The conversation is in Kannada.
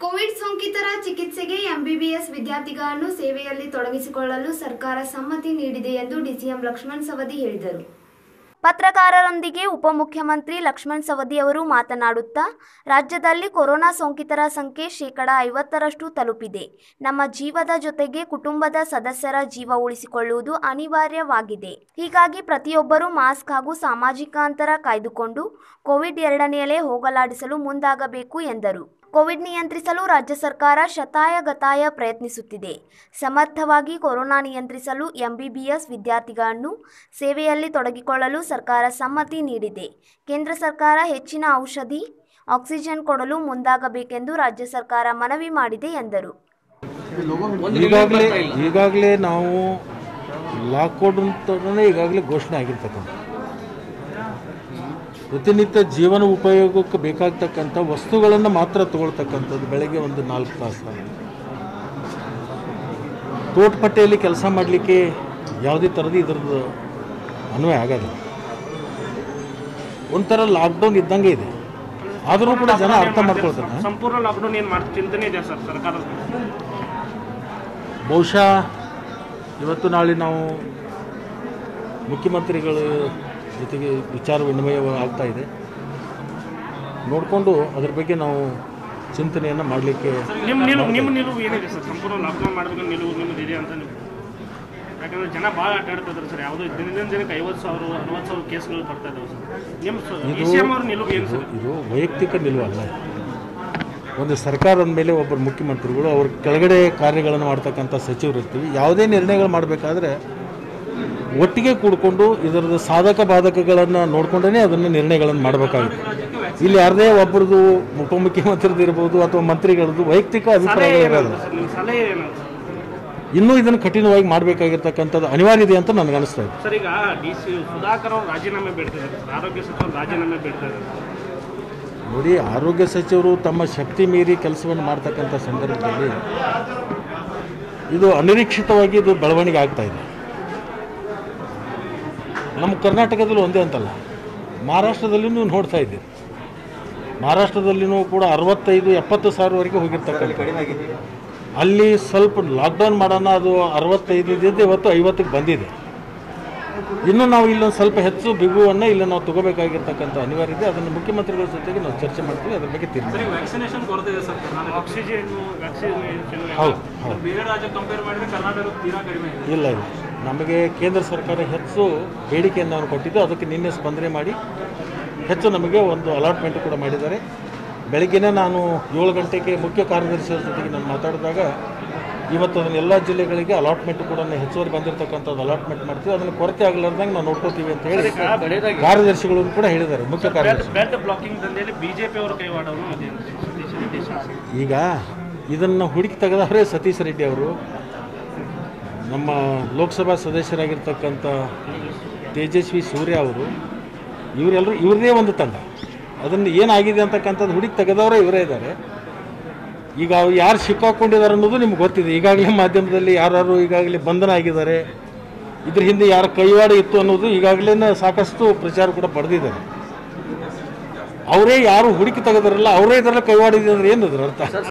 ಕೋವಿಡ್ ಸೋಂಕಿತರ ಚಿಕಿತ್ಸೆಗೆ ಎಂಬಿಬಿಎಸ್ ವಿದ್ಯಾರ್ಥಿಗಳನ್ನು ಸೇವೆಯಲ್ಲಿ ತೊಡಗಿಸಿಕೊಳ್ಳಲು ಸರ್ಕಾರ ಸಮ್ಮತಿ ನೀಡಿದೆ ಎಂದು ಡಿಸಿಎಂ ಲಕ್ಷ್ಮಣ್ ಸವದಿ ಹೇಳಿದರು ಪತ್ರಕಾರರೊಂದಿಗೆ ಉಪಮುಖ್ಯಮಂತ್ರಿ ಲಕ್ಷ್ಮಣ್ ಸವದಿ ಅವರು ಮಾತನಾಡುತ್ತಾ ರಾಜ್ಯದಲ್ಲಿ ಕೊರೋನಾ ಸೋಂಕಿತರ ಸಂಖ್ಯೆ ಶೇಕಡ ಐವತ್ತರಷ್ಟು ತಲುಪಿದೆ ನಮ್ಮ ಜೀವದ ಜೊತೆಗೆ ಕುಟುಂಬದ ಸದಸ್ಯರ ಜೀವ ಉಳಿಸಿಕೊಳ್ಳುವುದು ಅನಿವಾರ್ಯವಾಗಿದೆ ಹೀಗಾಗಿ ಪ್ರತಿಯೊಬ್ಬರೂ ಮಾಸ್ಕ್ ಹಾಗೂ ಸಾಮಾಜಿಕ ಅಂತರ ಕಾಯ್ದುಕೊಂಡು ಕೋವಿಡ್ ಎರಡನೇ ಅಲೆ ಹೋಗಲಾಡಿಸಲು ಮುಂದಾಗಬೇಕು ಎಂದರು ಕೋವಿಡ್ ನಿಯಂತ್ರಿಸಲು ರಾಜ್ಯ ಸರ್ಕಾರ ಶತಾಯಗತಾಯ ಪ್ರಯತ್ನಿಸುತ್ತಿದೆ ಸಮರ್ಥವಾಗಿ ಕೊರೋನಾ ನಿಯಂತ್ರಿಸಲು ಎಂಬಿಬಿಎಸ್ ವಿದ್ಯಾರ್ಥಿಗಳನ್ನು ಸೇವೆಯಲ್ಲಿ ತೊಡಗಿಕೊಳ್ಳಲು ಸರ್ಕಾರ ಸಮ್ಮತಿ ನೀಡಿದೆ ಕೇಂದ್ರ ಸರ್ಕಾರ ಹೆಚ್ಚಿನ ಔಷಧಿ ಆಕ್ಸಿಜನ್ ಕೊಡಲು ಮುಂದಾಗಬೇಕೆಂದು ರಾಜ್ಯ ಸರ್ಕಾರ ಮನವಿ ಮಾಡಿದೆ ಎಂದರು ಈಗಾಗಲೇ ಈಗಾಗಲೇ ನಾವು ಲಾಕ್ಡೌನ್ ಅಂತಲೇ ಈಗಾಗಲೇ ಘೋಷಣೆ ಆಗಿರ್ತಕ್ಕಂಥ ಪ್ರತಿನಿತ್ಯ ಜೀವನ ಉಪಯೋಗಕ್ಕೆ ಬೇಕಾಗ್ತಕ್ಕಂಥ ವಸ್ತುಗಳನ್ನು ಮಾತ್ರ ತಗೊಳ್ತಕ್ಕಂಥದ್ದು ಬೆಳಗ್ಗೆ ಒಂದು ನಾಲ್ಕು ತಾಸು ತೋಟಪಟ್ಟೆಯಲ್ಲಿ ಕೆಲಸ ಮಾಡಲಿಕ್ಕೆ ಯಾವುದೇ ಥರದ ಇದ್ರದ್ದು ಅನ್ವಯ ಆಗೋದು ಒಂಥರ ಲಾಕ್ಡೌನ್ ಇದ್ದಂಗೆ ಇದೆ ಆದರೂ ಕೂಡ ಜನ ಅರ್ಥ ಮಾಡ್ಕೊಳ್ತಾರೆ ಸಂಪೂರ್ಣ ಲಾಕ್ಡೌನ್ ಏನು ಮಾಡಿ ಚಿಂತನೆ ಇದೆ ಸರ್ ಸರ್ಕಾರದ ಬಹುಶಃ ಇವತ್ತು ನಾಳೆ ನಾವು ಮುಖ್ಯಮಂತ್ರಿಗಳ ಜೊತೆಗೆ ವಿಚಾರ ವಿನಿಮಯ ಆಗ್ತಾ ಇದೆ ನೋಡಿಕೊಂಡು ಅದ್ರ ಬಗ್ಗೆ ನಾವು ಚಿಂತನೆಯನ್ನು ಮಾಡಲಿಕ್ಕೆ ನಿಮ್ಮ ನಿಲುವು ನಿಮ್ಮ ನಿಲುವು ಏನಿದೆ ಸರ್ ಸಂಪೂರ್ಣ ಲಾಕ್ಡೌನ್ ಮಾಡಬೇಕು ನಿಲುವು ನಿಮ್ಮದು ಇದೆ ಅಂತ ನೀವು ಯಾಕಂದ್ರೆ ಜನ ಭಾಳ ಆಟಾಡ್ತಿದ್ದಾರೆ ಸರ್ ಯಾವುದೋ ದಿನದಿಂದ ದಿನಕ್ಕೆ ಐವತ್ತು ಸಾವಿರ ಅರವತ್ತು ಸಾವಿರ ಕೇಸ್ಗಳು ಬರ್ತಾ ಇದಾವೆ ಸರ್ ನಿಮ್ಮ ಡಿ ಸಿ ಎಂ ಅವ್ರ ನಿಲುವು ಏನು ಸರ್ ಇದು ವೈಯಕ್ತಿಕ ನಿಲುವಲ್ಲ ಒಂದು ಸರ್ಕಾರದ ಮೇಲೆ ಒಬ್ಬರು ಮುಖ್ಯಮಂತ್ರಿಗಳು ಅವ್ರ ಕೆಳಗಡೆ ಕಾರ್ಯಗಳನ್ನು ಮಾಡ್ತಕ್ಕಂಥ ಸಚಿವರು ಇರ್ತೀವಿ ಯಾವುದೇ ನಿರ್ಣಯಗಳು ಮಾಡಬೇಕಾದ್ರೆ ಒಟ್ಟಿಗೆ ಕೂಡಿಕೊಂಡು ಇದರದ ಸಾಧಕ ಬಾಧಕಗಳನ್ನು ನೋಡ್ಕೊಂಡೇ ಅದನ್ನು ನಿರ್ಣಯಗಳನ್ನು ಮಾಡಬೇಕಾಗುತ್ತೆ ಇಲ್ಲಿ ಯಾರದೇ ಒಬ್ಬರದು ಉಪಮುಖ್ಯಮಂತ್ರಿದು ಇರ್ಬೋದು ಅಥವಾ ಮಂತ್ರಿಗಳದ್ದು ವೈಯಕ್ತಿಕ ಸಲಹೆ ಅಭಿಪ್ರಾಯಗಳು ಇರೋದು ಏನಾದ್ರು ಸರ್ ನಿಮ್ಮ ಸಲಹೆ ಏನಾದ್ರು ಇನ್ನೂ ಇದನ್ನು ಕಠಿಣವಾಗಿ ಮಾಡಬೇಕಾಗಿರ್ತಕ್ಕಂಥದ್ದು ಅನಿವಾರ್ಯ ಇದೆ ಅಂತ ನನಗೆ ಅನಿಸ್ತಾ ಇದೆ ಸರ್ ಈಗ ಡಿ ಸಿ ಸುಧಾಕರ್ ಅವರು ರಾಜೀನಾಮೆ ಬೇಡ್ತಿದ್ದಾರೆ ಸರ್ ಆರೋಗ್ಯ ಸಚಿವರು ರಾಜೀನಾಮೆ ಬೇಡ್ತಾ ಇದ್ದಾರೆ ನೋಡಿ ಆರೋಗ್ಯ ಸಚಿವರು ತಮ್ಮ ಶಕ್ತಿ ಮೀರಿ ಕೆಲಸವನ್ನು ಮಾಡ್ತಕ್ಕಂಥ ಸಂದರ್ಭದಲ್ಲಿ ಇದು ಅನಿರೀಕ್ಷಿತವಾಗಿ ಇದು ಬೆಳವಣಿಗೆ ಆಗ್ತಾ ಇದೆ ನಮ್ಮ ಕರ್ನಾಟಕದಲ್ಲಿ ಒಂದೇ ಅಂತಲ್ಲ ಮಹಾರಾಷ್ಟ್ರದಲ್ಲಿಯೂ ನೀವು ನೋಡ್ತಾ ಇದ್ದೀರಿ ಮಹಾರಾಷ್ಟ್ರದಲ್ಲಿನೂ ಕೂಡ ಅರವತ್ತೈದು ಎಪ್ಪತ್ತು ಸಾವಿರವರೆಗೆ ಹೋಗಿರ್ತಕ್ಕಂಥ ಅಲ್ಲಿ ಸ್ವಲ್ಪ ಲಾಕ್ಡೌನ್ ಮಾಡೋಣ ಅದು ಅರವತ್ತೈದು ಇದ್ದಿದ್ದು ಇವತ್ತು ಐವತ್ತಿಗೆ ಬಂದಿದೆ ಇನ್ನು ನಾವು ಇಲ್ಲೊಂದು ಸ್ವಲ್ಪ ಹೆಚ್ಚು ಬಿಗುವನ್ನು ಇಲ್ಲಿ ನಾವು ತಗೋಬೇಕಾಗಿರ್ತಕ್ಕಂಥ ಅನಿವಾರ್ಯ ಇದೆ ಅದನ್ನು ಮುಖ್ಯಮಂತ್ರಿಗಳ ಜೊತೆಗೆ ನಾವು ಚರ್ಚೆ ಮಾಡ್ತೀವಿ ಅದ್ರ ಬಗ್ಗೆ ತೀರ್ಮಾನ ವ್ಯಾಕ್ಸಿನೇಷನ್ ಕೊರತೆ ಇದೆ ಸರ್ ಕರ್ನಾಟಕ ಆಕ್ಸಿಜನ್ ವ್ಯಾಕ್ಸಿನೇಷನ್ ಹೌದು ಹೌದು ಬೇರೆ ರಾಜ್ಯ ಕಂಪೇರ್ ಮಾಡಿದ್ರೆ ಕರ್ನಾಟಕ ತೀರಾ ಕಡಿಮೆ ಇದೆ ಇಲ್ಲ ಇಲ್ಲ ನಮಗೆ ಕೇಂದ್ರ ಸರ್ಕಾರ ಹೆಚ್ಚು ಬೇಡಿಕೆಯನ್ನು ನಾವು ಕೊಟ್ಟಿದ್ದು ಅದಕ್ಕೆ ನಿನ್ನೆ ಸ್ಪಂದನೆ ಮಾಡಿ ಹೆಚ್ಚು ನಮಗೆ ಒಂದು ಅಲಾಟ್ಮೆಂಟ್ ಕೂಡ ಮಾಡಿದ್ದಾರೆ ಬೆಳಗ್ಗೆನೇ ನಾನು ಏಳು ಗಂಟೆಗೆ ಮುಖ್ಯ ಕಾರ್ಯದರ್ಶಿಗಳ ಜೊತೆಗೆ ನಾನು ಮಾತಾಡಿದಾಗ ಇವತ್ತು ಅದನ್ನು ಎಲ್ಲ ಜಿಲ್ಲೆಗಳಿಗೆ ಅಲಾಟ್ಮೆಂಟ್ ಕೂಡ ಹೆಚ್ಚುವರಿ ಬಂದಿರತಕ್ಕಂಥದ್ದು ಅಲಾಟ್ಮೆಂಟ್ ಮಾಡ್ತೀವಿ ಅದನ್ನು ಕೊರತೆ ಆಗಲಾರ್ದಂಗೆ ನಾವು ನೋಡ್ಕೋತೀವಿ ಅಂತ ಹೇಳಿ ಕಾರ್ಯದರ್ಶಿಗಳು ಕೂಡ ಹೇಳಿದ್ದಾರೆ ಮುಖ್ಯ ಕಾರ್ಯದರ್ಶಿ ಬೆಡ್ ಬ್ಲಾಕಿಂಗ್ ದಂಧೆಯಲ್ಲಿ ಬಿಜೆಪಿ ಅವರು ಕೈವಾಡವನ್ನು ಇದೆ ಸತೀಶ್ ರೆಡ್ಡಿ ಶಾಸಕ ಈಗ ಇದನ್ನು ಹುಡುಕಿ ತೆಗೆದವರೇ ಸತೀಶ್ ರೆಡ್ಡಿ ಅವರು ನಮ್ಮ ಲೋಕಸಭಾ ಸದಸ್ಯರಾಗಿರ್ತಕ್ಕಂಥ ತೇಜಸ್ವಿ ಸೂರ್ಯ ಅವರು ಇವರೆಲ್ಲರೂ ಇವ್ರದೇ ಒಂದು ತಂಡ ಅದನ್ನು ಏನಾಗಿದೆ ಅಂತಕ್ಕಂಥದ್ದು ಹುಡುಕಿ ತೆಗೆದವರೇ ಇವರೇ ಇದ್ದಾರೆ ಈಗ ಅವ್ರು ಯಾರು ಸಿಕ್ಕಾಕೊಂಡಿದ್ದಾರೆ ಅನ್ನೋದು ನಿಮ್ಗೆ ಗೊತ್ತಿದೆ ಈಗಾಗಲೇ ಮಾಧ್ಯಮದಲ್ಲಿ ಯಾರು ಈಗಾಗಲೇ ಬಂಧನ ಆಗಿದ್ದಾರೆ ಇದ್ರ ಹಿಂದೆ ಯಾರ ಕೈವಾಡ ಇತ್ತು ಅನ್ನೋದು ಈಗಾಗಲೇ ಸಾಕಷ್ಟು ಪ್ರಚಾರ ಕೂಡ ಪಡೆದಿದ್ದಾರೆ ಅವರೇ ಯಾರು ಹುಡುಕಿ ತೆಗೆದಾರಲ್ಲ ಅವರೇ ಇದರಲ್ಲಿ ಕೈವಾಡಿದೆ ಅಂದ್ರೆ ಏನದ್ರ ಅರ್ಥ